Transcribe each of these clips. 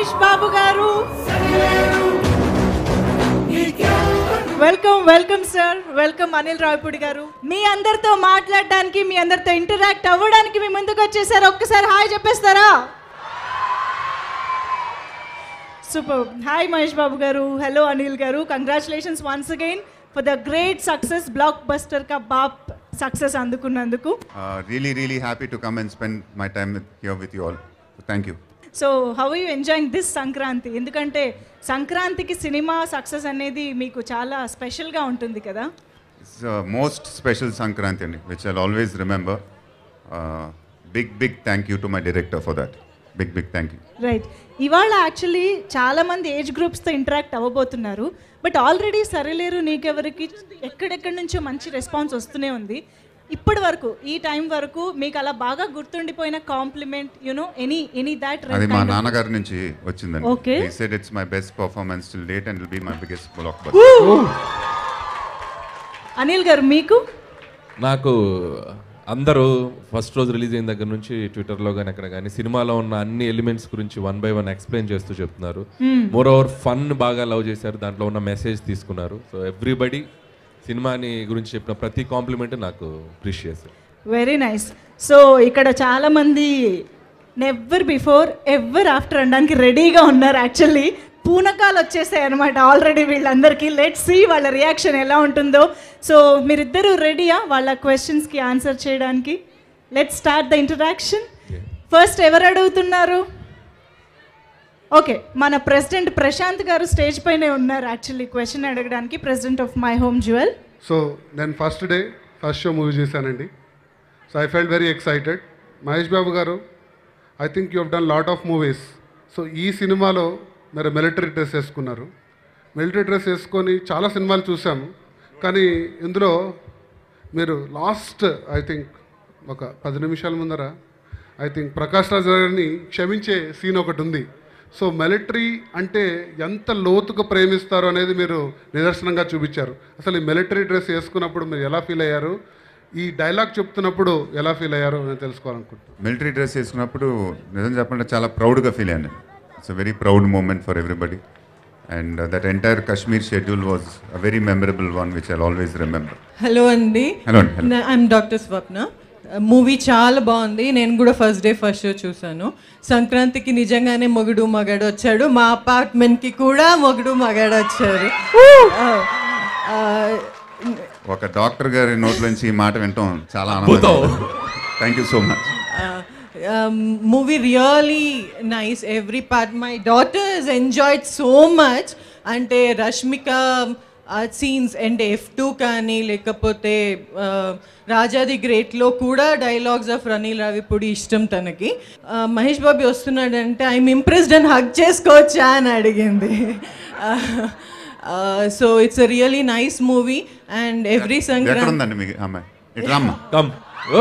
Mahesh Babu garu welcome welcome sir welcome Anil Ravipudi garu మీ అందరితో మాట్లాడడానికి మీ అందరితో ఇంటరాక్ట్ అవ్వడానికి మీ ముందుకు వచ్చేసారు ఒక్కసారి హాయ్ చెప్పేస్తారా super hi Mahesh Babu garu hello Anil garu congratulations once again for the great success blockbuster కా బాప్ సక్సెస్ అందుకున్నందుకు Uh, really, really happy to come and spend my time with, here with you all. So thank you. So how you enjoying this Sankranti ఎందుకంటే సంక్రాంతికి cinema success అనేది మీకు చాలా స్పెషల్గా ఉంటుంది కదా It's uh, most special Sankranti, Andy, which I'll always remember. Uh, big, big thank you to my director for that. Big, big thank you. Right ఇవాళ actually చాలా మంది ఏజ్ గ్రూప్స్తో ఇంటరాక్ట్ అవ్వబోతున్నారు బట్ ఆల్రెడీ సరేలేరు నీకెవరికి ఎక్కడెక్కడి నుంచో మంచి రెస్పాన్స్ వస్తూనే ఉంది ఇప్పటి వరకు ఈ టైం వరకు మీకు అలా బాగా గుర్తుండిపోయిన compliment you know any any that అది మా నాన్నగారి నుంచి వచ్చిందండి Okay. He said it's my best performance till date and will be my biggest blockbuster. Anil గారు మీకు నాకు అందరూ ఫస్ట్ రోజు రిలీజ్ అయిన దగ్గర నుంచి ట్విట్టర్లో కానీ అక్కడ కానీ సినిమాలో ఉన్న అన్ని ఎలిమెంట్స్ గురించి వన్ బై వన్ ఎక్స్ప్లెయిన్ చేస్తూ చెప్తున్నారు మోర్ ఓవర్ ఫన్ బాగా లవ్ చేశారు దాంట్లో ఉన్న మెసేజ్ తీసుకున్నారు సో ఎవ్రీబడి సినిమాని గురించి చెప్పిన ప్రతి కాంప్లిమెంట్ నాకు ప్రీషియస్ వెరీ నైస్ సో ఇక్కడ చాలా మంది నెవర్ బిఫోర్ ఎవర్ ఆఫ్టర్ అనడానికి రెడీగా ఉన్నారు యాక్చువల్లీ పూనకాలు వచ్చేసాయి అనమాట ఆల్రెడీ వీళ్ళందరికీ లెట్ సి వాళ్ళ రియాక్షన్ ఎలా ఉంటుందో సో మీరిద్దరూ రెడీయా వాళ్ళ క్వశ్చన్స్కి ఆన్సర్ చేయడానికి let start the interaction first ఎవరు అడుగుతున్నారు ఓకే మన ప్రెసిడెంట్ ప్రశాంత్ గారు స్టేజ్ పైనే ఉన్నారు యాక్చువల్లీ క్వశ్చన్ అడగడానికి president of my home jewel so నేను first day first show movie చేశానండి so I felt very excited Mahesh Babu garu I think you have done lot of movies so ఈ సినిమాలో మీరు మిలిటరీ డ్రెస్ వేసుకున్నారు మిలిటరీ డ్రెస్ వేసుకొని చాలా సినిమాలు చూసాము కానీ ఇందులో మీరు లాస్ట్ ఐ థింక్ ఒక పది నిమిషాల ముందర ఐ థింక్ ప్రకాష్ రాజ్ గారిని క్షమించే సీన్ ఒకటి ఉంది సో మిలిటరీ అంటే ఎంత లోతుగా ప్రేమిస్తారు అనేది మీరు నిదర్శనంగా చూపించారు అసలు ఈ మిలిటరీ డ్రెస్ వేసుకున్నప్పుడు మీరు ఎలా ఫీల్ అయ్యారు ఈ డైలాగ్ చెప్తున్నప్పుడు ఎలా ఫీల్ అయ్యారో నేను తెలుసుకోవాలనుకుంటున్నాను మిలిటరీ డ్రెస్ వేసుకున్నప్పుడు నిజం చెప్పాలంటే చాలా ప్రౌడ్గా ఫీల్ అయ్యాను it's a very proud moment for everybody and that entire Kashmir schedule was a very memorable one which I always remember hello అండి హలో అండి hello I'm doctor Swapna movie చాలా బాగుంది నేను కూడా ఫస్ట్ డే ఫస్ట్ షో చూశాను సంక్రాంతికి నిజంగానే మొగుడు మగాడు వచ్చాడు మా అపార్ట్మెంట్కి కూడా మొగుడు మగాడు వచ్చారు ఆ, ఆ, ఒక డాక్టర్ గారి నోట్లోంచి ఈ మాట వింటాం చాలా ఆనందం thank you so much movie really nice every part my daughters enjoyed so much అంటే Rashmika scenes and F two కానీ లేకపోతే ఆ, రాజాది గ్రేట్లో కూడా డైలాగ్స్ ఆఫ్ రనీల్ రావిపూడి ఇష్టం తనకి ఆ, మహేష్ బాబు వస్తున్నాడంటే ఐఎమ్ ఇంప్రెస్డ్ అని హక్ చేసుకోవచ్చా అని అడిగింది so it's a really nice movie and every ఎక్కడ సంక్రాంతి ఉందండి మీకు అమ్మాయి ఇట్లా అమ్మ కమ్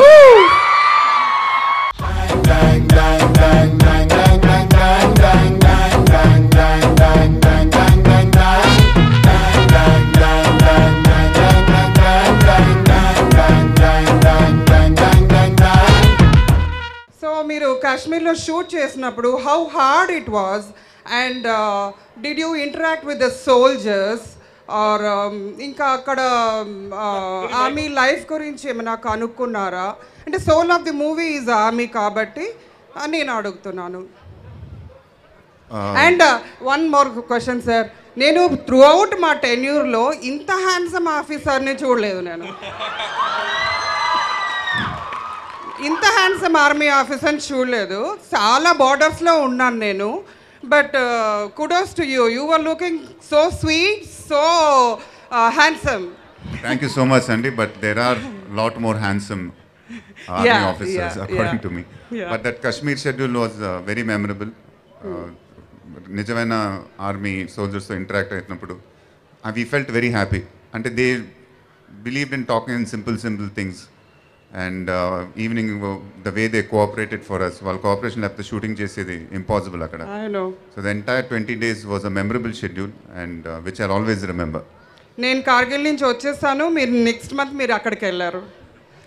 సో మీరు కాశ్మీర్లో షూట్ చేసినప్పుడు how hard it was and did you interact with the soldiers or ఇంకా అక్కడ ఆర్మీ లైఫ్ గురించి ఏమైనా కనుక్కున్నారా అంటే soul of the movie is army కాబట్టి ఆ, నేను అడుగుతున్నాను and one more question sir నేను త్రూ అవుట్ మా టెన్యూర్లో ఇంత హ్యాండ్సమ్ ఆఫీసర్ని చూడలేదు నేను ఇంత హ్యాండ్సమ్ ఆర్మీ ఆఫీసర్ని చూడలేదు చాలా బార్డర్స్లో ఉన్నాను నేను but kudos to you you are looking so sweet so handsome thank you so much అండి but there are lot more handsome army Yeah, officers yeah, according yeah. To me Yeah. But that Kashmir schedule was very memorable నిజమైన army సోల్జర్స్తో interact అవుతున్నప్పుడు we felt very happy అంటే they believe in talking in simple simple things and evening the way they cooperated for us వాళ్ళ cooperation లేకపోతే shooting చేసేది impossible అక్కడ I know so the entire twenty days was a memorable schedule and which I always remember నేను కార్గిల్ నుంచి వచ్చేసాను మీరు next month మీరు అక్కడికి వెళ్ళారు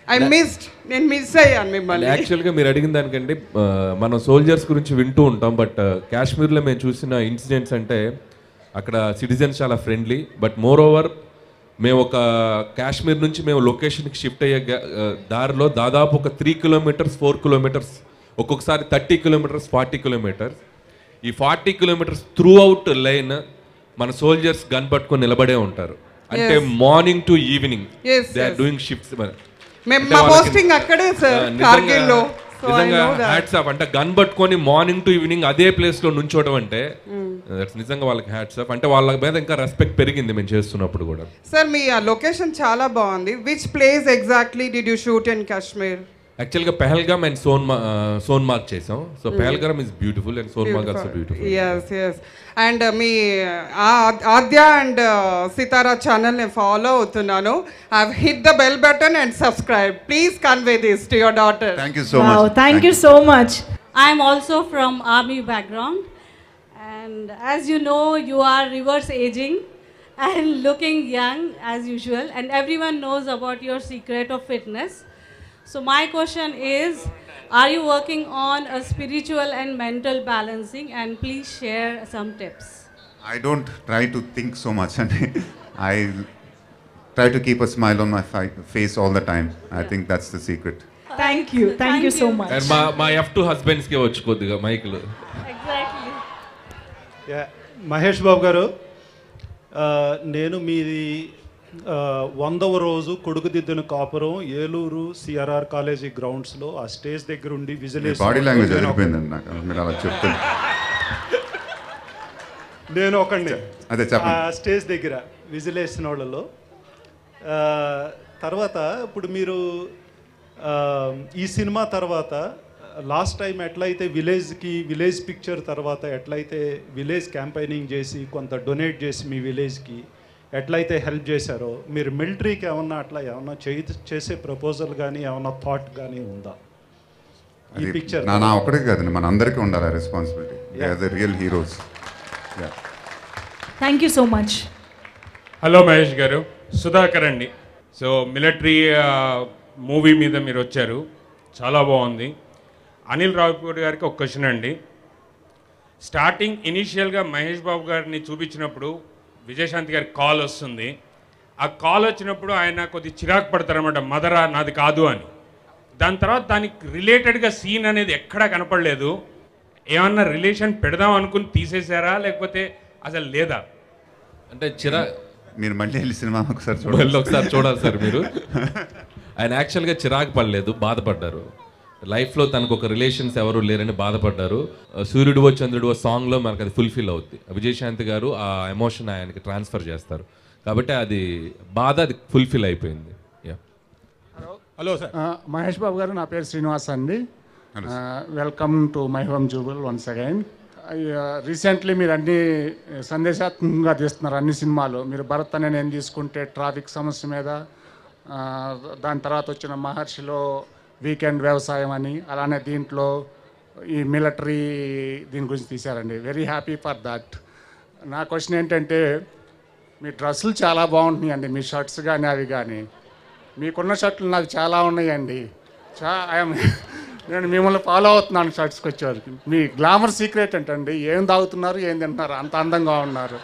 ఐ మిస్డ్ నేను మిస్ అయ్యాను మిమ్మల్ని యాక్చువల్గా మీరు అడిగిన దానికంటే ఆ, మనం సోల్జర్స్ గురించి వింటూ ఉంటాం బట్ కాశ్మీర్లో మేము చూసిన ఇన్సిడెంట్స్ అంటే అక్కడ సిటిజన్స్ చాలా ఫ్రెండ్లీ బట్ మోర్ ఓవర్ మేము ఒక కాశ్మీర్ నుంచి మేము లొకేషన్కి షిఫ్ట్ అయ్యే గా- ఆ, దారిలో దాదాపు ఒక త్రీ కిలోమీటర్స్ ఫోర్ కిలోమీటర్స్ ఒక్కొక్కసారి థర్టీ కిలోమీటర్స్ ఫార్టీ కిలోమీటర్స్ ఈ forty kilometres throughout line మన సోల్జర్స్ గన్ పట్టుకొని నిలబడే ఉంటారు అంటే morning to evening Yes, they are doing shifts మేము మా పోస్టింగ్ అక్కడే సార్ కార్గిల్లో సో ఐ నిజంగా నో దట్ హ్యాట్స్ ఆఫ్ అంటే గన్ పట్టుకొని మార్నింగ్ టు ఈవినింగ్ అదే ప్లేస్ లో నుంచోవడం అంటే that's నిజంగా వాళ్ళకి హ్యాట్స్ ఆఫ్ అంటే వాళ్ళ మీద ఇంకా రెస్పెక్ట్ పెరిగింది మేము చేస్తున్నప్పుడు కూడా సార్ మీ ఆ లొకేషన్ చాలా బాగుంది which place exactly did you shoot in Kashmir actual గా పెహల్గామ్ అండ్ సోన్మా సోన్మార్గ్ చేసాం so Pahalgam is beautiful and Sonmarg also beautiful yes yes and మీ ఆ- ఆద్య అండ్ సితారా ఛానల్ నేను ఫాలో అవుతున్నాను I hit the bell button and subscribe please convey this to your daughter thank you so much thank you so much I'm also from army background, and as you know, you are reverse aging and looking young as usual, and everyone knows about your secret of fitness. So my question is, are you working on a spiritual and mental balancing? And please share some tips. I don't try to think so much, and I try to keep a smile on my fi- face all the time. I think that's the secret. Thank you thank you so much and మా మా F two husbands కి వచ్చు కొద్దిగా మైకులు Exactly. Yeah, Mahesh Babu గారు ఆ, నేను మీది ఆ, వందవ రోజు కొడుకుదిద్దిన కాపురం ఏలూరు సిఆర్ఆర్ కాలేజీ గ్రౌండ్స్లో ఆ స్టేజ్ దగ్గర ఉండి మీ విజిలేషన్ బాడీ లాంగ్వేజ్ అదిరిపోయిందండి నాకు మీరు అలా చెప్తుంది నేను ఒకండి అదే ఆ చెప్పండి స్టేజ్ దగ్గర విజిలేసిన వాళ్ళలో ఆ, తర్వాత ఇప్పుడు మీరు ఆ, ఈ సినిమా తర్వాత లాస్ట్ టైం ఎట్లయితే విలేజ్కి విలేజ్ పిక్చర్ తర్వాత ఎట్లయితే విలేజ్ క్యాంపెయినింగ్ చేసి కొంత డొనేట్ చేసి మీ విలేజ్కి ఎట్లయితే హెల్ప్ చేశారో మీరు మిలిటరీకి ఏమన్నా అట్లా ఏమన్నా చేయి చేసే ప్రపోజల్ కానీ ఏమన్నా థాట్ కానీ ఉందా ఈ అది పిక్చర్ నా నా ఒక్కడే కదండి మన అందరికీ ఉండాలి responsibility they are the real heroes thank you so much hello Mahesh garu Sudhakar అండి సో మిలిటరీ మూవీ మీద మీరు వచ్చారు చాలా బాగుంది అనిల్ రావుపూడి గారికి ఒక క్వశ్చన్ అండి స్టార్టింగ్ ఇనీషియల్గా మహేష్ బాబు గారిని చూపించినప్పుడు విజయశాంతి గారికి కాల్ వస్తుంది ఆ కాల్ వచ్చినప్పుడు ఆయన కొద్ది చిరాకు పడతారనమాట మదరా నాది కాదు అని దాని తర్వాత దానికి రిలేటెడ్గా సీన్ అనేది ఎక్కడా కనపడలేదు ఏమన్నా రిలేషన్ పెడదాం అనుకుని తీసేశారా లేకపోతే అసలు లేదా అంటే చిరా మీరు మళ్ళీ వెళ్ళి సినిమా ఒకసారి మళ్ళీ చూడండి ఒకసారి చూడాలి సార్ మీరు ఆయన యాక్చువల్గా చిరాకు పడలేదు బాధపడ్డారు లైఫ్లో తనకు ఒక రిలేషన్స్ ఎవరు లేరని బాధపడ్డారు సూర్యుడివో చంద్రుడివో సాంగ్లో మనకు అది ఫుల్ఫిల్ అవుద్ది విజయశాంతి గారు ఆ ఎమోషన్ ఆయనకి ట్రాన్స్ఫర్ చేస్తారు కాబట్టి అది బాధ అది ఫుల్ఫిల్ అయిపోయింది యా హలో సార్ ఆ, మహేష్ బాబు గారు నా పేరు శ్రీనివాస్ అండి welcome to my home jewel once again recently మీరు అన్ని సందేశాత్మకంగా తీస్తున్నారు అన్ని సినిమాలు మీరు భరత్ అనే నేను తీసుకుంటే ట్రాఫిక్ సమస్య మీద ఆ, దాని తర్వాత వచ్చిన మహర్షిలో వీకెండ్ వ్యవసాయం అని అలానే దీంట్లో ఈ మిలిటరీ దీని గురించి తీశారండి వెరీ హ్యాపీ ఫర్ దట్ నా క్వశ్చన్ ఏంటంటే మీ డ్రెస్సులు చాలా బాగుంటున్నాయండి మీ షర్ట్స్ కానీ అవి కానీ మీకున్న షర్ట్లు నాకు చాలా ఉన్నాయండి చా ఐఎమ్ నేను మిమ్మల్ని ఫాలో అవుతున్నాను షర్ట్స్కి వచ్చేవారికి మీ గ్లామర్ సీక్రెట్ ఏంటండి ఏం తాగుతున్నారు ఏం తింటున్నారు అంత అందంగా ఉన్నారు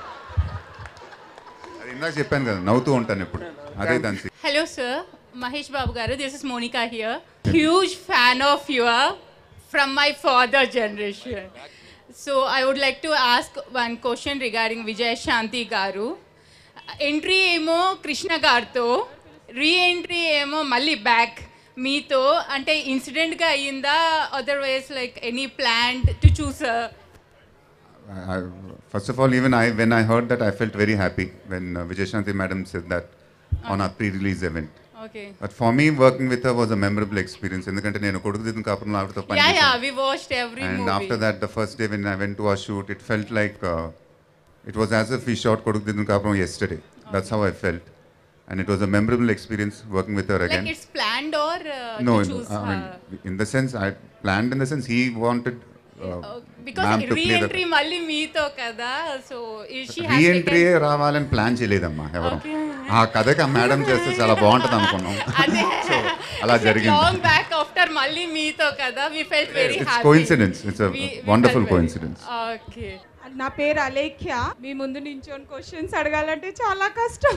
అది ఇందాక చెప్పాను కదా నవ్వుతూ ఉంటాను ఎప్పుడు అదే దాని secret. Hello, sir. Mahesh Babu garu. This is Monica here. Huge fan of your from my father generation. So I would like to ask one question regarding Vijay Shanti garu. Entry ఏమో కృష్ణ గారితో re entry ఏమో మళ్ళీ back మీతో అంటే ఇన్సిడెంట్గా అయ్యిందా otherwise like any plan to choose I, I, first of all, even I, when I heard that, I felt very happy when uh, Vijay Shanti madam said that on our pre-release event. Okay But for me, working with her was a memorable experience. ఎందుకంటే నేను కొడుకు దిద్దున కాపురం ఆవిడతో పని yeah yeah చేశాను. We watched every And movie after that, the first day when I went to our shoot, it felt like uh, it was as if we shot Koduk Didun Kapram yesterday. That's how I felt. And it was a memorable experience working with her like again. It's planned or no, to in, choose I mean, in the sense, I planned in the sense he wanted uh, because ma'am to re play entry the మళ్ళీ మీతో కదా so she re-entry రావాలని plan చేయలేదమ్మా ఎవరు Okay. ఆ కథకి ఆ madam చేస్తే చాలా బాగుంటుంది అనుకున్నాం అదే సో అలా జరిగింది లాంగ్ బ్యాక్ ఆఫ్టర్ మళ్ళీ మీతో కదా we felt very it's happy coincidence it's wonderful coincidence okay నా పేరు అలేఖ్య మీ ముందు నించొని క్వశ్చన్స్ అడగాలంటే చాలా కష్టం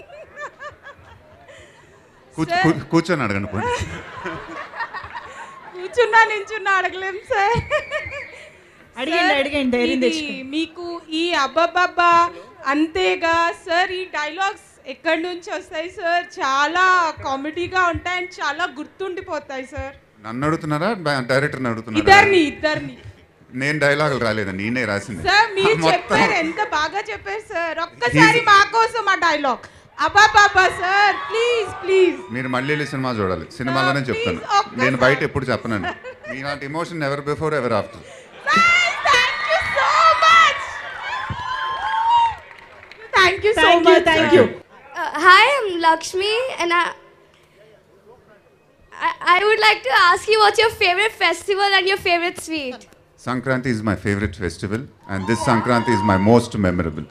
కూర్చో- కూ- కూర్చొని అడగండి పోనీ. కూర్చున్నా నించున్నా అడగలేం సార్ అడిగండి, సార్, అడిగండి, ధైర్యం ఇది తెచ్చుకోండి. మీకు ఈ అబ్బబ్బబ్బా అంతేగా సార్ ఈ డైలాగ్స్ ఎక్కడి నుంచి వస్తాయి సార్ చాలా కామెడీగా ఉంటాయి అండ్ చాలా గుర్తుండిపోతాయి సార్ నన్ను అడుగుతున్నారా డైరెక్టర్ని అడుగుతున్నారా ఇద్దరిని ఇద్దరిని నేను డైలాగులు రాలేదండి ఈయనే రాసింది సార్ మీరు మొత్తం చెప్పారు ఎంత బాగా చెప్పారు సార్ ఒక్కసారి మా కోసం ఆ డైలాగ్ అబ్బాబాబా సార్ ప్లీజ్ ప్లీజ్ మీరు మళ్ళీ వెళ్ళి సినిమా చూడాలి సినిమాలోనే చెప్తాను ఒక్కసారి. నేను బయట ఎప్పుడు చెప్పనండి మీలాంటి emotion ever before ever after thank you so Thank you, much thank you. Uh, hi, I'm Lakshmi, and I, I, I would like to ask you what's your favorite festival and your favorite sweet? Sankranti is my favorite festival, and this Sankranti is my most memorable.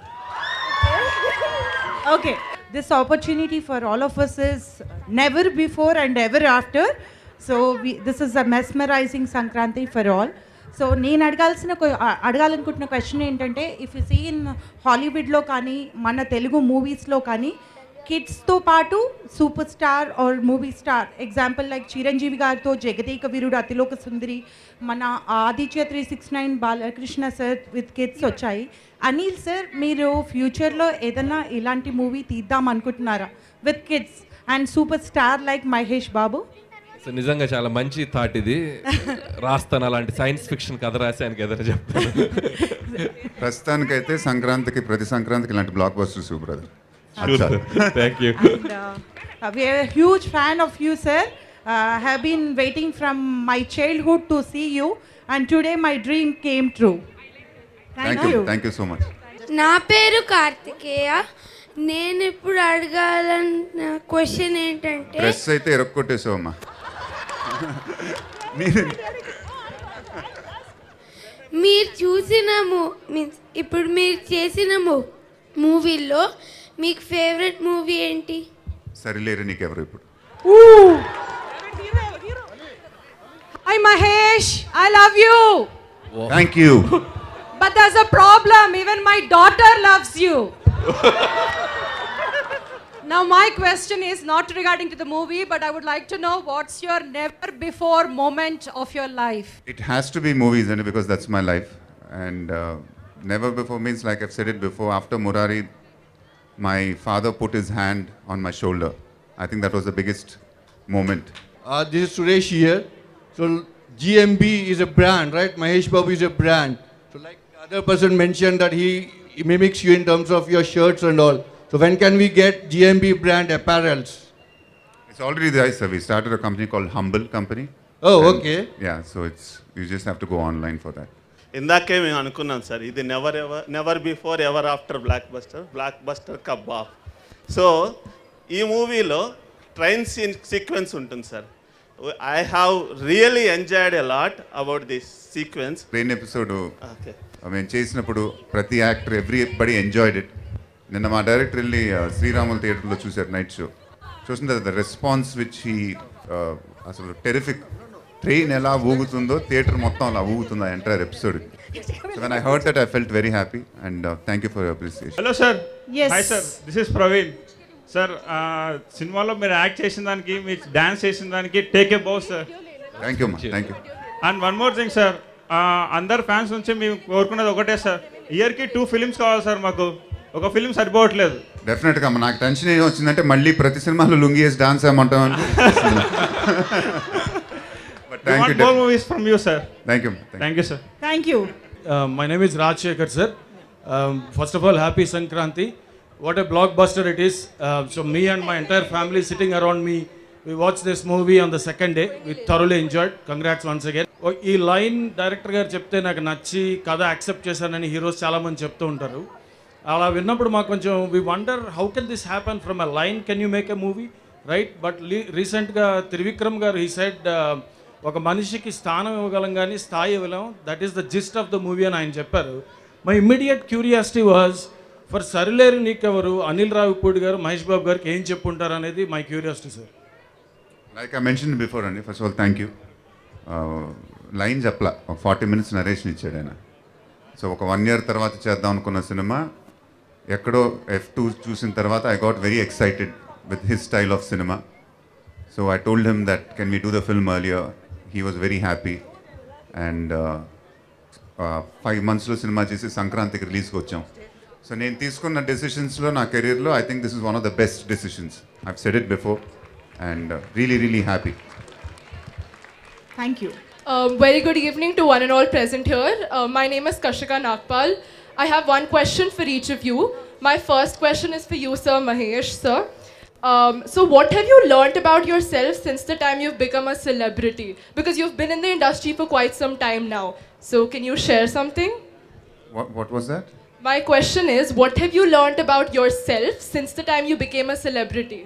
Okay this opportunity for all of us is never before and ever after. So we, this is a mesmerizing Sankranti for all. So నేను అడగాల్సిన కొ- అ- అడగాలనుకుంటున్న question ఏంటంటే if you see in హాలీవుడ్లో కానీ మన తెలుగు మూవీస్లో కానీ కిడ్స్తో పాటు superstar or movie star example like Chiranjeevi గారితో జగదేక వీరుడు అతిలోక సుందరి మన Aditya three six nine Balakrishna sir with kids వచ్చాయి అనిల్ సార్ మీరు ఫ్యూచర్లో ఏదైనా ఇలాంటి మూవీ తీద్దాం అనుకుంటున్నారా with kids and superstar like Mahesh Babu so నిజంగా చాలా మంచి థాట్ ఇది రాస్తాను అలాంటి సైన్స్ ఫిక్షన్ కథ రాసి ఆయనకి ఎదురు చెప్తాను ప్రస్తుతానికైతే సంక్రాంతికి ప్రతి సంక్రాంతికి ఇలాంటి బ్లాక్ బస్టర్ సూ brother thank you And, uh, we are a huge fan of you, sir. Uh, have been waiting from my childhood to see you, and today my dream came true. Thank you thank you so much నా పేరు కార్తికేయ నేను ఇప్పుడు అడగాలన్న question ఏంటంటే dress అయితే ఎరక్కొట్టేసావమ్మా మీరు మీరు చూసిన మూ మీన్స్ ఇప్పుడు మీరు చేసిన మూ మూవీల్లో మీకు ఫేవరెట్ మూవీ ఏంటి సరిలేరు నీకెవరు ఇప్పుడు Hi Mahesh, I love you. Thank you But there's a problem. Even my daughter loves you. now my question is not regarding to the movie, but I would like to know what's your never before moment of your life. It has to be movies, and because that's my life. And uh, never before means like I've said it before. After Murari, my father put his hand on my shoulder. I think that was the biggest moment. Uh, this is Suresh here. So GMB is a brand, right? Mahesh Babu is a brand. So like the other person mentioned that he, he mimics you in terms of your shirts and all. So when can we get GMB brand apparels? It's already there, sir. We started a company called Humble Company. Oh, And, okay. Yeah, so it's you just have to go online for that. ఇందాకే మేము అనుకున్నాం sir ఇది never ever never before ever after blockbuster blockbuster కబాబ్ so ఈ మూవీలో train scene sequence ఉంటుంది sir I have really enjoyed a lot about this sequence train episode Okay. మేము చేసినప్పుడు ప్రతి actor everybody enjoyed it నిన్న మా director వెళ్ళి uh, శ్రీరాములు థియేటర్లో చూశారు నైట్ షో చూసిన తర్వాత రెస్పాన్స్ విచ్ ఈ అసలు టెరిఫిక్ ట్రైన్ ఎలా ఊగుతుందో థియేటర్ మొత్తం అలా ఊగుతుంది ఆ entire episode so when I heard that I felt very happy and thank you for you appreciation hello sir Yes. Hi sir this is Praveen sir సినిమాలో మీరు యాక్ట్ చేసిన దానికి మీరు డాన్స్ చేసిన దానికి take a bow sir thank you thank you and one more thing sir అందరు fans నుంచి మేము కోరుకున్నది ఒకటే సార్ ఇయర్కి టూ ఫిలిమ్స్ కావాలి సార్ మాకు ఒక ఫిలిం సరిపోవట్లేదు డెఫినెట్గా నాకు టెన్షన్ ఏం వచ్చిందంటే మళ్ళీ ప్రతి సినిమాలో లుంగి వేసి డాన్స్ ఏమంటామని but thank you more movies from you sir thank you thank you sir thank you Uh, my name is Raj Shekhar, sir. Um, first of all, happy Sankranti. What a blockbuster it is. Uh, so, me and my entire family sitting around me, we watched this movie on the second day. We thoroughly enjoyed. Congrats once again. ఓ, ఈ line director గారు చెప్తే నాకు నచ్చి కథ accept చేశానని heroes చాలామంది చెప్తూ ఉంటారు అలా విన్నప్పుడు మాకు కొంచెం we wonder how can this happen from a line can you make a movie right but రీసెంట్గా త్రివిక్రమ్ గారు ఈ సైడ్ ఒక మనిషికి స్థానం ఇవ్వగలం కానీ స్థాయి ఇవ్వలేం that is the gist of the movie అని ఆయన చెప్పారు my immediate curiosity was for Sarileru Neekevvaru Anil Ravipudi గారు మహేష్ బాబు గారికి ఏం చెప్పుంటారు అనేది my curiosity sir like I mention before అండి first of all thank you line చెప్పలా ఒక ఫార్టీ మినిట్స్ నరేషన్ ఇచ్చాడు ఆయన సో ఒక వన్ ఇయర్ తర్వాత చేద్దాం అనుకున్న సినిమా ఎక్కడో ఎఫ్ టూ చూసిన తర్వాత I got very excited with his style of సినిమా so I told him that can we do the film earlier he was very happy and five మంత్స్లో సినిమా చేసి సంక్రాంతికి రిలీజ్కి వచ్చాం సో నేను తీసుకున్న డెసిషన్స్లో నా కెరీర్లో I think this is one of the best decisions I said it before and really really happy thank you Um, very good evening to one and all present here. Uh, my name is Kashika Nagpal. I have one question for each of you. My first question is for you, Sir Mahesh, sir. Um, so, what have you learnt about yourself since the time you've become a celebrity? Because you've been in the industry for quite some time now. So, can you share something? What, what was that? My question is, what have you learnt about yourself since the time you became a celebrity?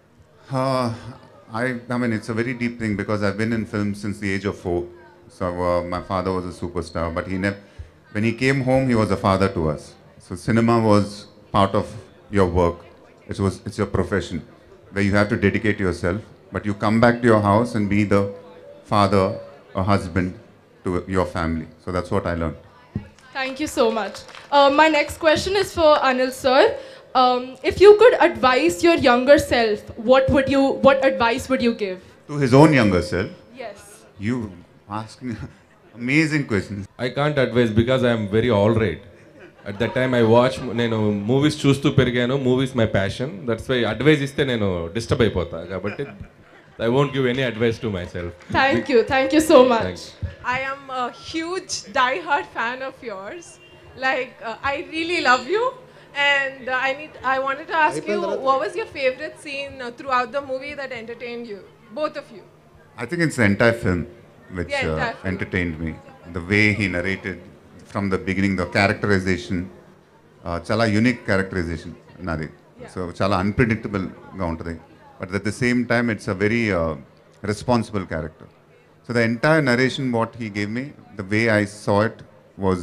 Uh, I, I mean, it's a very deep thing because I've been in film since the age of four. So uh, my father was a superstar, but he never, when he came home, he was a father to us. So cinema was part of your work. It was, it's your profession where you have to dedicate yourself, but you come back to your house and be the father, a husband to your family. So that's what I learned. Thank you so much. Uh, my next question is for Anil sir. Um, if you could advise your younger self, what would you? What advice would you give? To his own younger self, Yes. you asking amazing questions. I can't advise because I'm very all right at that time I watch నేను movies చూస్తూ పెరిగాను movies my passion that's why advice ఇస్తే నేను disturb అయిపోతా కాబట్టి I won't give any advice to myself Thank you. Thank you so much. I am a huge die-hard fan of yours. Like, uh, I really love you. And uh, I need. I wanted to ask you, what was your favorite scene uh, throughout the movie that entertained you? Both of you. I think it's the entire film which The entire uh, entertained me. The way he narrated from the beginning, the characterization, uh, చాలా unique characterization నాది so చాలా అన్ప్రిడిక్టబుల్గా ఉంటుంది but at the same time it's a very responsible character so the entire narration what he gave me the way I saw it was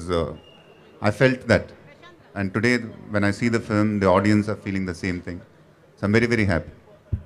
I felt that and today when I see the film the audience are feeling the same thing so I'm very very happy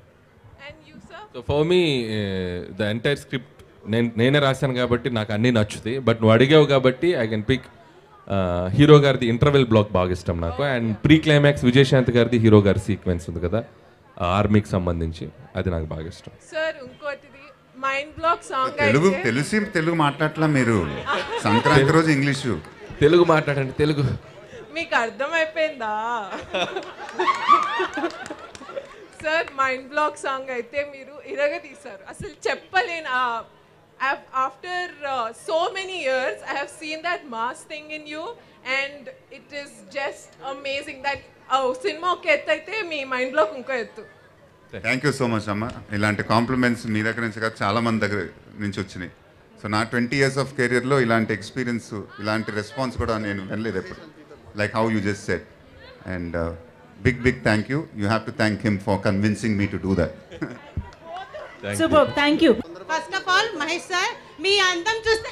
so for me the entire script నేను నేనే రాశాను కాబట్టి నాకు అన్నీ నచ్చుతాయి but నువ్వు అడిగావు కాబట్టి ఐ కెన్ పిక్ హీరో గారిది ఇంటర్వెల్ బ్లాక్ బాగా ఇష్టం నాకు అండ్ ప్రీ క్లైమాక్స్ విజయశాంతి గారిది హీరో గారి సీక్వెన్స్ ఉంది కదా ఆర్మీకి సంబంధించి అది నాకు బాగా ఇష్టం సార్ ఇంకోటిది మైండ్ బ్లాక్ సాంగ్ తెలుగు అయితే తెలిసి తెలుగు మాట్లాడట్లా మీరు సంక్రాంతి రోజు ఇంగ్లీషు తెలుగు మాట్లాడండి తెలుగు మీకు అర్థమైపోయిందా సార్ మైండ్ బ్లాక్ సాంగ్ అయితే మీరు ఇరగ తీశారు అసలు చెప్పలేను after so many years I have seen that mass thing in you and it is just amazing that సినిమా ఒక ఎత్తు అయితే మీ మైండ్ బ్లాక్ ఇంకో ఎత్తు థ్యాంక్ యూ సో మచ్ అమ్మ ఇలాంటి కాంప్లిమెంట్స్ మీ దగ్గర నుంచి కాదు చాలా మంది దగ్గర నుంచి వచ్చినాయి సో నా ట్వంటీ ఇయర్స్ ఆఫ్ కెరియర్లో ఇలాంటి ఎక్స్పీరియన్స్ ఇలాంటి రెస్పాన్స్ కూడా నేను వినలేదు ఎప్పుడు like how you just set and big big thank you you have to thank him for convincing me to do that super thank you first of all Mahesh sir మీ అందం చూస్తే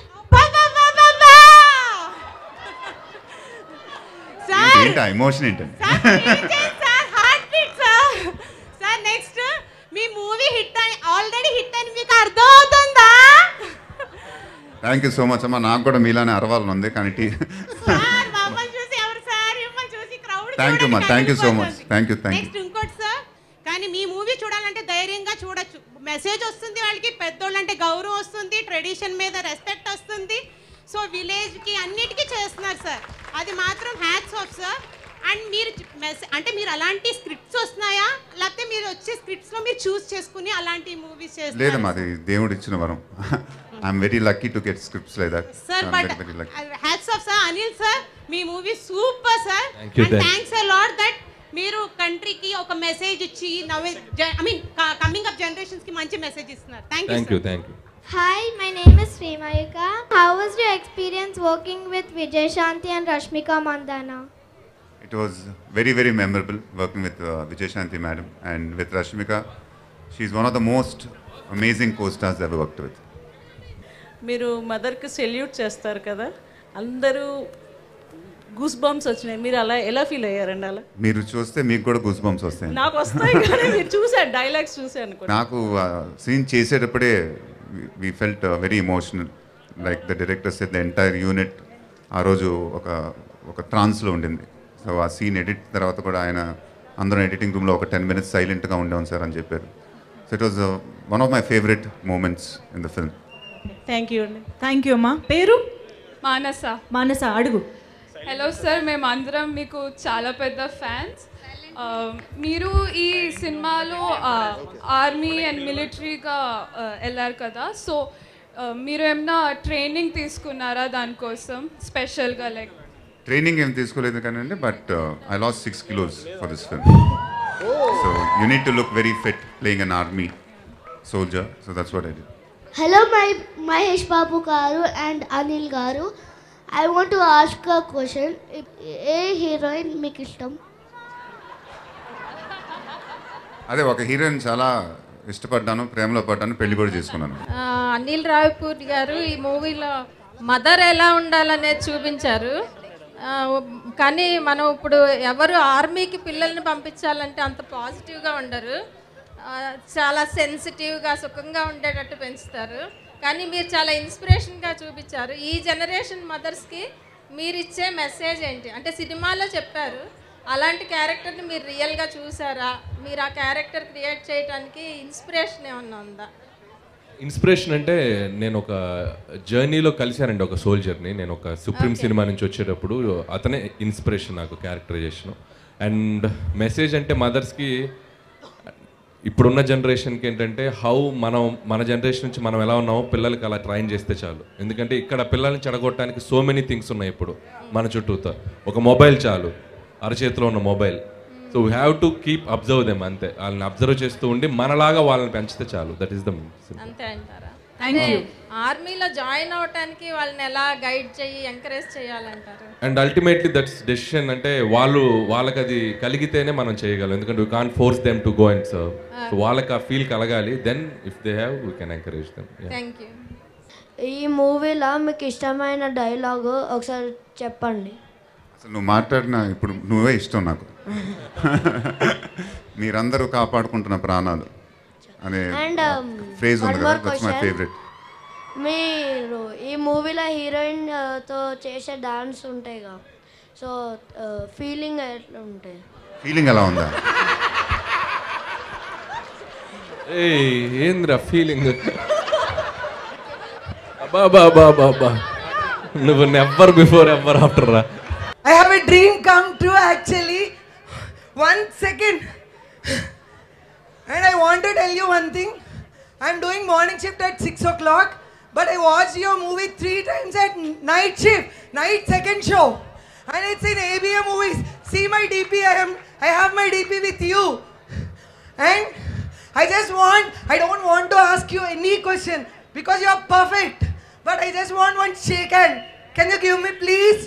ఏంటి ఎమోషన్ ఏంటండి sir heartbeat sir sir next మీ movie hit అని already hit అని మీకు అర్థం అవుతుందా థ్యాంక్ యూ సో మచ్ అమ్మ నాకు కూడా మీలానే అరవాలని ఉంది కానీ టీ సార్ మమ్మల్ని చూసి ఎవరు సార్ మిమ్మల్ని చూసి క్రౌడ్ థ్యాంక్ యూ అమ్మా thank you so much thank you thank you next ఇంకోటి సార్ కానీ మీ మూవీ చూడాలంటే ధైర్యంగా చూడొచ్చు మెసేజ్ వస్తుంది వాళ్ళకి పెద్దోళ్ళు అంటే గౌరవం వస్తుంది ట్రెడిషన్ మీద రెస్పెక్ట్ వస్తుంది సో విలేజ్కి అన్నిటికీ చేస్తున్నారు సార్ అది మాత్రం హ్యాట్స్ ఆఫ్ సార్ అండ్ మీరు మెస్- అంటే మీరు అలాంటి స్క్రిప్ట్స్ వస్తున్నాయా లేకపోతే మీరు వచ్చే స్క్రిప్ట్స్లో మీరు చూస్ చేసుకుని అలాంటి మూవీస్ చేస్తారు లేదమ్మా అది దేవుడు ఇచ్చిన వరం I'm very lucky to get scripts like that sir but very lucky hats off sir Anil sir మీ movie super sir Thank you, and thank- thanks a lot that మీరు కంట్రీకి ఒక మెసేజ్ ఇచ్చి నవ్వే I mean coming up generations కి మంచి message ఇస్తున్నారు thank you thank you thank you Hi, my name is Srimayuka. How was your experience working with Vijay Shanti and Rashmika Mandana? It was very, very memorable working with uh, Vijay Shanti madam and with Rashmika. She's one of the most amazing co-stars I've ever worked with. మీరు మదర్కి salute చేస్తారు కదా అందరూ goose bumps వచ్చినాయి మీరు అలా ఎలా feel అయ్యారండి అలా మీరు చూస్తే మీకు కూడా గుస్ బంప్స్ వస్తాయి నాకు వస్తాయి కానీ మీరు చూసారు డైలాగ్స్ చూసాను అనుకో నాకు సీన్ చేసేటప్పుడే we felt very emotional like the director set the entire unit ఆ రోజు ఒక ఒక ట్రాన్స్లో ఉండింది సో ఆ సీన్ ఎడిట్ తర్వాత కూడా ఆయన అందరం ఎడిటింగ్ రూమ్లో ఒక టెన్ మినిట్స్ సైలెంట్గా ఉండేవాం సార్ అని చెప్పారు so it was one of my favourite moments in the film thank you అండి థ్యాంక్ యూ అమ్మా పేరు మానస మానస అడుగు హలో సార్ మేము అందరం మీకు చాలా పెద్ద ఫ్యాన్స్ మీరు ఈ సినిమాలో ఆర్మీ అండ్ మిలిటరీగా వెళ్ళారు కదా సో మీరు ఏమైనా ట్రైనింగ్ తీసుకున్నారా దానికోసం స్పెషల్గా లైక్ ట్రైనింగ్ ఏం తీసుకోలేదు కానీ but I lost six kilos for this film so you need to look very fit playing an army soldier so that's what I did hello my Mahesh Babu garu and Anil garu I want to ask a question ఏ heroine మీకు ఇష్టం అదే ఒక heroine చాలా ఇష్టపడ్డాను ప్రేమలో పడ్డాను పెళ్లి కూడా చేసుకున్నాను ఆ, అనిల్ రావిపూర్ గారు ఈ మూవీలో మదర్ ఎలా ఉండాలనేది చూపించారు ఆ, కానీ మనం ఇప్పుడు ఎవరు ఆర్మీకి పిల్లల్ని పంపించాలంటే అంత పాజిటివ్గా ఉండరు ఆ, చాలా సెన్సిటివ్గా సుఖంగా ఉండేటట్టు పెంచుతారు కానీ మీరు చాలా ఇన్స్పిరేషన్గా చూపించారు ఈ జనరేషన్ మదర్స్కి మీరు ఇచ్చే మెసేజ్ ఏంటి అంటే సినిమాలో చెప్పారు అలాంటి క్యారెక్టర్ని మీరు రియల్గా చూసారా మీరు ఆ క్యారెక్టర్ క్రియేట్ చేయడానికి ఇన్స్పిరేషన్ ఏమన్నా ఉందా ఇన్స్పిరేషన్ అంటే నేను ఒక జర్నీలో కలిశానండి ఒక సోల్జర్ని నేను ఒక సుప్రీం సినిమా నుంచి వచ్చేటప్పుడు అతనే ఇన్స్పిరేషన్ నాకు క్యారెక్టరైజేషన్ అండ్ మెసేజ్ అంటే మదర్స్కి ఇప్పుడున్న జనరేషన్కి ఏంటంటే హౌ మనం మన జనరేషన్ నుంచి మనం ఎలా ఉన్నామో పిల్లలకి అలా ట్రైన్ చేస్తే చాలు ఎందుకంటే ఇక్కడ పిల్లల్ని చెడగొట్టడానికి సో మెనీ థింగ్స్ ఉన్నాయి ఇప్పుడు మన చుట్టూతో ఒక మొబైల్ చాలు అరచేతిలో ఉన్న mobile so we have to keep observe them అంతే వాళ్ళని అబ్జర్వ్ చేస్తూ ఉండి మనలాగా వాళ్ళని పెంచితే చాలు దట్ ఈస్ ద అంతే అంటారా Thank you. ఆర్మీలో జాయిన్ అవటానికి వాళ్ళని ఎలా గైడ్ చేయి ఎంకరేజ్ చేయాలంటారు అండ్ అల్టిమేట్లీ దట్స్ డెసిషన్ అంటే వాళ్ళు వాళ్ళకి అది కలిగితేనే మనం చేయగలం ఎందుకంటే we can't force them to go and serve so వాళ్ళకి ఆ ఫీల్ కలగాలి then if they have we can encourage them thank you ఈ మూవీలో మీకు ఇష్టమైన డైలాగు ఒకసారి చెప్పండి అసలు నువ్వు మాట్లాడిన ఇప్పుడు నువ్వే ఇష్టం నాకు మీరందరూ కాపాడుకుంటున్న ప్రాణాలు అనే And, um, ఫ్రేజ్ ఉంది one కదా more that's my question. Favourite మీరు ఈ మూవీలో హీరోయిన్ ఆ, తో చేసే డాన్స్ ఉంటాయిగా సో ఫీలింగ్ ఎట్లా ఉంటాయి ఫీలింగ్ ఎలా ఉందా ఏ ఏంద్రా ఫీలింగ్ బాబా బాబా బాబా నువ్వు నెవర్ బిఫోర్ ఎవర్ ఆఫ్టర్ రా I have a dream come true actually. One second. And I want to tell you one thing. I'm doing morning shift at 6 o'clock, but I watched your movie three times at night shift, night second show. And it's in ABM movies. See my DP, I am I have my DP with you. And I just want, I don't want to ask you any question because you are perfect. But I just want one shake hand. Can you give me please?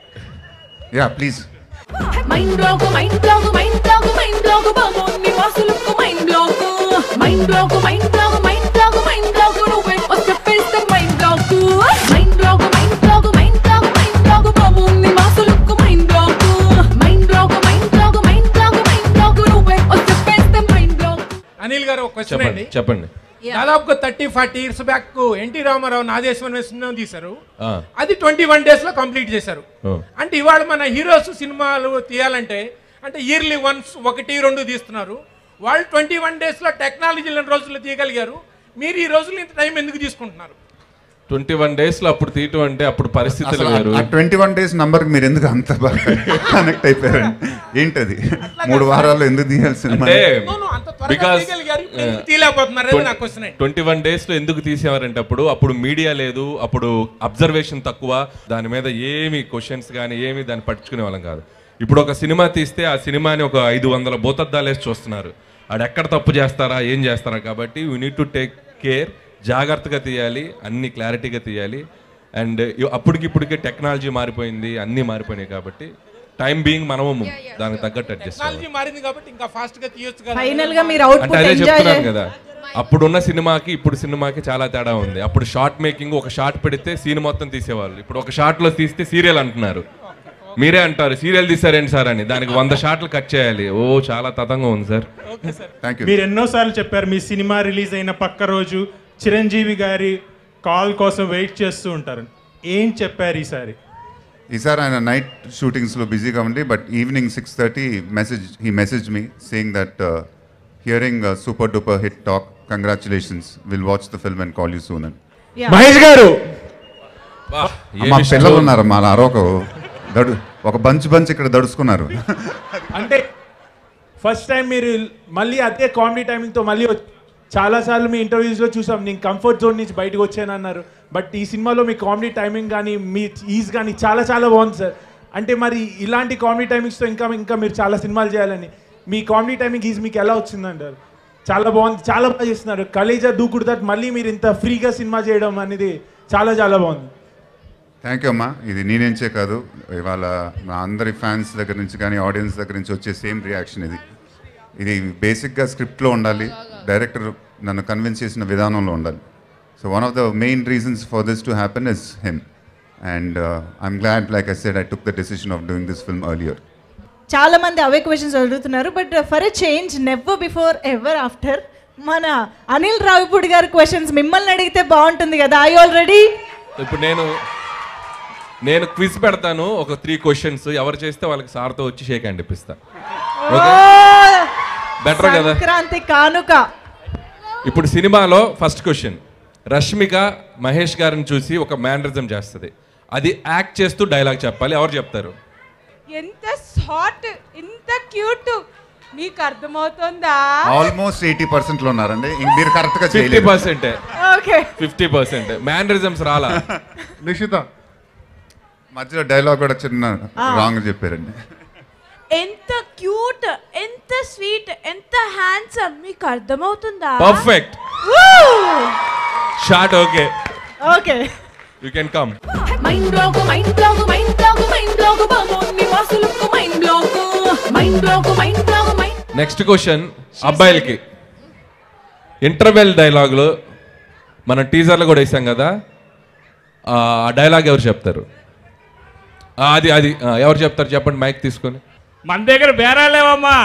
Yeah please mind block mind block mind block mind block బాబోన్ని వాసులకు mind block mind block mind block mind block mind block నువ్వే వచ్చేస్తే mind block mind block mind block mind block mind block బాబోన్ని వాసులకు mind block mind block mind block mind block mind block నువ్వే వచ్చేస్తే mind black Anil గారు ఒక question చెప్పండి అండి చెప్పండి దాదాపు thirty forty years back NT Rama Rao నాదేశ్వరం సినిమా తీశారు ఆ, అది ట్వంటీ వన్ డేస్ లో కంప్లీట్ చేశారు ఆ. అంటే ఇవాళ మన హీరోస్ సినిమాలు తీయాలంటే అంటే ఇయర్లీ వన్స్ ఒకటి రెండు తీస్తున్నారు వాళ్ళు ట్వంటీ వన్ డేస్ లో టెక్నాలజీ లేని రోజుల్లో తీయగలిగారు మీరు ఈ రోజులు ఇంత టైం ఎందుకు తీసుకుంటున్నారు ట్వంటీ వన్ డేస్ లో అప్పుడు తీయటం అంటే అప్పుడు పరిస్థితులు అసలు వేరు ఆ ట్వంటీ వన్ డేస్ నంబర్కి మీరు ఎందుకు అంత బాగా కనెక్ట్ అయిపోయారండి ఏంటది మూడు వారాల్లో ఎందుకు తీయాలి సినిమా అంటే త్వరగా బికాస్ తీయగలిగారు, ఇప్పుడు ఎందుకు తీయలేకపోతున్నారు అనేది నా క్వశ్చన్ అండి ట్వంటీ వన్ డేస్ లో ఎందుకు తీసేవారంటే అప్పుడు అప్పుడు మీడియా లేదు అప్పుడు అబ్జర్వేషన్ తక్కువ దాని మీద ఏమి క్వశ్చన్స్ కానీ ఏమి దాన్ని పట్టించుకునే వాళ్ళం కాదు ఇప్పుడు ఒక సినిమా తీస్తే ఆ సినిమాని ఒక ఐదు వందల భూతద్దాలు వేసి చూస్తున్నారు ఆడు ఎక్కడ తప్పు చేస్తారా ఏం చేస్తారా కాబట్టి we need to take care జాగ్రత్తగా తీయాలి అన్ని క్లారిటీగా తీయాలి అండ్ అప్పటికి ఇప్పటికే టెక్నాలజీ మారిపోయింది అన్నీ మారిపోయినాయి కాబట్టి టైం బీయింగ్ మనము దానికి తగ్గట్టు అడ్జస్ట్ అవ్వాలి టెక్నాలజీ మారింది కాబట్టి ఇంకా ఫాస్ట్ గా తీయొచ్చు కదా Final గా మీరు అంటే అవుట్పుట్ అదే ఎంజాయ్ చెప్తున్నాను కదా అప్పుడున్న సినిమాకి ఇప్పుడు సినిమాకి చాలా తేడా ఉంది అప్పుడు షార్ట్ మేకింగ్ ఒక షార్ట్ పెడితే సీన్ మొత్తం తీసేవాళ్ళు ఇప్పుడు ఒక షార్ట్ లో తీస్తే సీరియల్ అంటున్నారు మీరే అంటారు సీరియల్ తీసారేంటి సార్ అని దానికి వంద షాట్లు కట్ చేయాలి ఓ చాలా తతంగా ఉంది సార్ థ్యాంక్ మీరు ఎన్నోసార్లు చెప్పారు మీ సినిమా రిలీజ్ అయిన పక్క రోజు చిరంజీవి గారి కాల్ కోసం వెయిట్ చేస్తూ ఉంటారు ఏం చెప్పారు ఈసారి ఈసారి ఆయన నైట్ షూటింగ్స్లో బిజీగా ఉండి but evening six thirty message he message me saying that hearing super duper hit talk congratulations will watch the film and call you soon అని మహేష్ గారు మా పిల్లలు ఉన్నారు మా అరొక దడు ఒక బంచ్ బంచ్ ఇక్కడ దడుచుకున్నారు అంటే ఫస్ట్ టైం మీరు మళ్ళీ అదే కామెడీ టైమింగ్తో మళ్ళీ వచ్చి- చాలాసార్లు మీ ఇంటర్వ్యూస్లో చూసాం నేను కంఫర్ట్ జోన్ నుంచి బయటకు వచ్చాను అన్నారు బట్ ఈ సినిమాలో మీ కామెడీ టైమింగ్ కానీ మీ ఈజ్ కానీ చాలా చాలా బాగుంది సార్ అంటే మరి ఇలాంటి కామెడీ టైమింగ్స్తో ఇంకా ఇంకా మీరు చాలా సినిమాలు చేయాలని మీ కామెడీ టైమింగ్ ఈజ్ మీకు ఎలా వచ్చిందంటారు చాలా బాగుంది చాలా బాగా చేస్తున్నారు కలేజా దూకుడు దట్ మళ్ళీ మీరు ఇంత ఫ్రీగా సినిమా చేయడం అనేది చాలా చాలా బాగుంది థ్యాంక్ యూ అమ్మా ఇది నేనేంచే కాదు ఇవాళ నా అందరి ఫ్యాన్స్ దగ్గర నుంచి కానీ ఆడియన్స్ దగ్గర నుంచి వచ్చే సేమ్ రియాక్షన్ ఇది ఇది బేసిక్గా స్క్రిప్ట్లో ఉండాలి డైరెక్టర్ నన్ను కన్విన్స్ చేసిన విధానంలో ఉండాలి so one of the main reasons for this to happen is him and I'm glad like I said I took the decision of doing this film earlier చాలా మంది అవే క్వశ్చన్స్ అడుగుతున్నారు but for a change never before ever after మన అనిల్ రావిపూడి గారి questions మిమ్మల్ని అడిగితే బాగుంటుంది కదా ఐ ఆల్రెడీ ఇప్పుడు నేను నేను క్విజ్ పెడతాను ఒక త్రీ క్వశ్చన్స్ ఎవరు చేస్తే వాళ్ళకి సార్తో వచ్చి షేక్ హ్యాండ్ ఇప్పిస్తా బెటర్ కదా సంక్రాంతి కానుక ఇప్పుడు సినిమాలో ఫస్ట్ క్వశ్చన్ రష్మిక మహేష్ గారిని చూసి ఒక మేనరిజం చేస్తుంది అది యాక్ట్ చేస్తూ డైలాగ్ చెప్పాలి ఎవరు చెప్తారు ఎంత హాట్ ఇంత క్యూట్ మీకు అర్థమవుతుందా ఆల్మోస్ట్ ఎయిటీ పర్సెంట్లో ఉన్నారండి ఇంక మీరు కరెక్ట్గా ఫిఫ్టీ చేయలేదు percent okay fifty percent mannerisms రాలా నిషిత మధ్యలో డైలాగ్ కూడా చిన్న ఆ. రాంగ్ చెప్పారండి ఎంత క్యూట్ ఎంత స్వీట్ ఎంత హ్యాండ్సమ్ మీకు అర్థమవుతుందా perfect shot okay okay you can come mind block mind block mind block mind block బాబోన్ని వాసులకు mind block mind block mind block mind next question అబ్బాయిలకి ఇంటర్వెల్ డైలాగులు మనం టీజర్లో కూడా వేసాం కదా ఆ డైలాగ్ ఎవరు చెప్తారు ఆ, అది అది ఆ, ఎవరు చెప్తారు చెప్పండి మైక్ తీసుకొని మన దగ్గర బేరాలేవమ్మా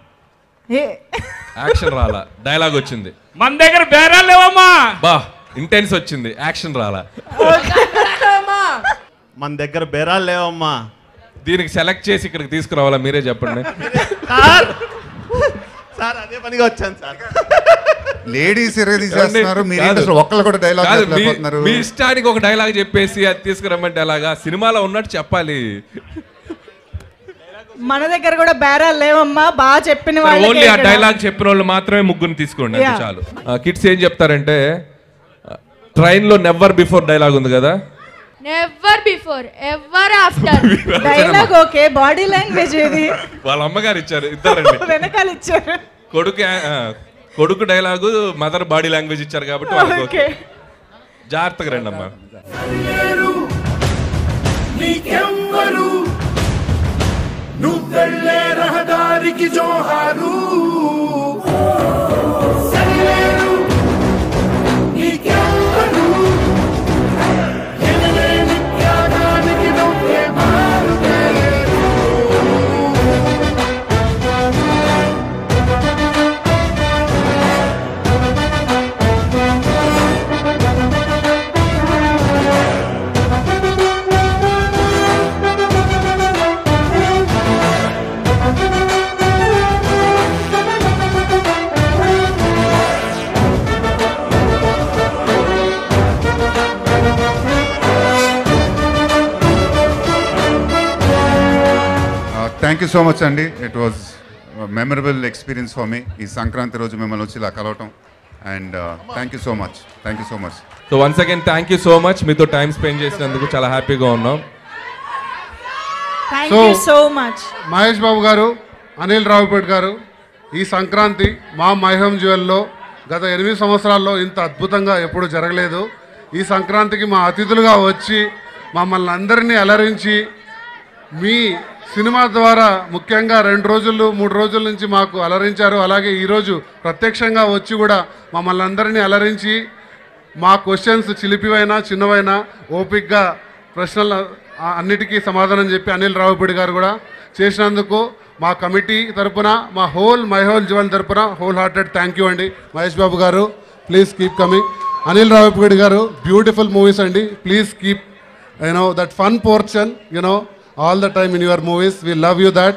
యాక్షన్ రాలా డైలాగ్ వచ్చింది మన దగ్గర బేరాలేవమ్మా బా ఇంటెన్స్ వచ్చింది యాక్షన్ రాలా మన దగ్గర బేరాలు లేవమ్మా దీనికి సెలెక్ట్ చేసి ఇక్కడికి తీసుకురావాలా మీరే చెప్పండి సార్ సార్ అదే పనిగా వచ్చాను సార్ లేడీస్ తీసేస్తున్నారు మీరు ఏంటి అసలు ఒక్కళ్ళు కూడా డైలాగ్ కాదు, మీ- చెప్పలేకపోతున్నారు మీ ఇష్టానికి ఒక డైలాగ్ చెప్పేసి అది తీసుకురమ్మంటే అలాగా సినిమాలో ఉన్నట్టు చెప్పాలి మన దగ్గర కూడా బేరాలు లేవమ్మా బాగా చెప్పిన ఓన్లీ ఆ వాళ్ళు డైలాగ్ చెప్పిన వాళ్ళు మాత్రమే ముగ్గురిని తీసుకోండి అంతే Yeah. చాలు కిడ్స్ ఏం చెప్తారంటే ట్రైన్ లో నెవర్ బిఫోర్ డైలాగ్ ఉంది కదా never before ever after dialogue okay body language ఏది వాళ్ళ అమ్మగారు ఇచ్చారు ఇద్దరండి వెనకాల ఇచ్చారు కొడుకు ఆ, కొడుకు డైలాగు మదర్ బాడీ లాంగ్వేజ్ ఇచ్చారు కాబట్టి వాళ్ళకి ఓకే okay. జాగ్రత్తగా రండి అమ్మా నీకెవ్వరు నువ్వెళ్ళే రహదారికి జోహారు సరిలేరు నీకెవ్వరు ఎనలేని త్యాగానికి నువ్వే మారుతలేరు థ్యాంక్ యూ సో మచ్ అండి it was memorable experience for me ఈ సంక్రాంతి రోజు మిమ్మల్ని వచ్చి ఇలా కలవటం and thank you so much thank you so much so once again thank you so much మీతో టైం స్పెండ్ చేసినందుకు చాలా హ్యాపీగా ఉన్నాం thank you so much Mahesh Babu garu Anil రావుపేట్ గారు ఈ సంక్రాంతి మా మైహం జ్యువెల్లో గత ఎనిమిది సంవత్సరాల్లో ఇంత అద్భుతంగా ఎప్పుడు జరగలేదు ఈ సంక్రాంతికి మా అతిథులుగా వచ్చి మమ్మల్ని అందరినీ అలరించి మీ సినిమా ద్వారా ముఖ్యంగా రెండు రోజులు మూడు రోజుల నుంచి మాకు అలరించారు అలాగే ఈరోజు ప్రత్యక్షంగా వచ్చి కూడా మమ్మల్ని అందరినీ అలరించి మా క్వశ్చన్స్ చిలిపివైనా చిన్నవైనా ఓపిక్గా ప్రశ్నలు ఆ అన్నిటికీ సమాధానం చెప్పి అనిల్ రావుపూడి గారు కూడా చేసినందుకు మా కమిటీ తరపున మా హోల్ మై హోల్ జీవన్ తరపున హోల్ హార్టెడ్ థ్యాంక్ యూ అండి Mahesh Babu garu please keep coming Anil Ravipudi garu beautiful movies అండి please keep you know that fun portion you know all the time in your movies we love you that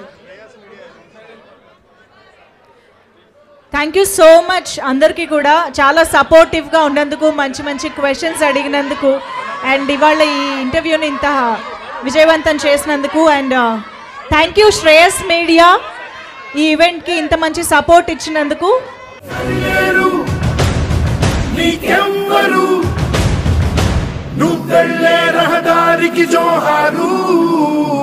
thank you so much అందరికీ కూడా చాలా సపోర్టివ్గా ఉన్నందుకు మంచి మంచి క్వశ్చన్స్ అడిగినందుకు అండ్ ఇవాళ ఈ ఇంటర్వ్యూని ఇంత విజయవంతం చేసినందుకు and thank you Shreyas media ఈ ఈవెంట్కి ఇంత మంచి సపోర్ట్ ఇచ్చినందుకు నీకెవ్వరు నువ్వెళ్ళే రహదారికి జోహారు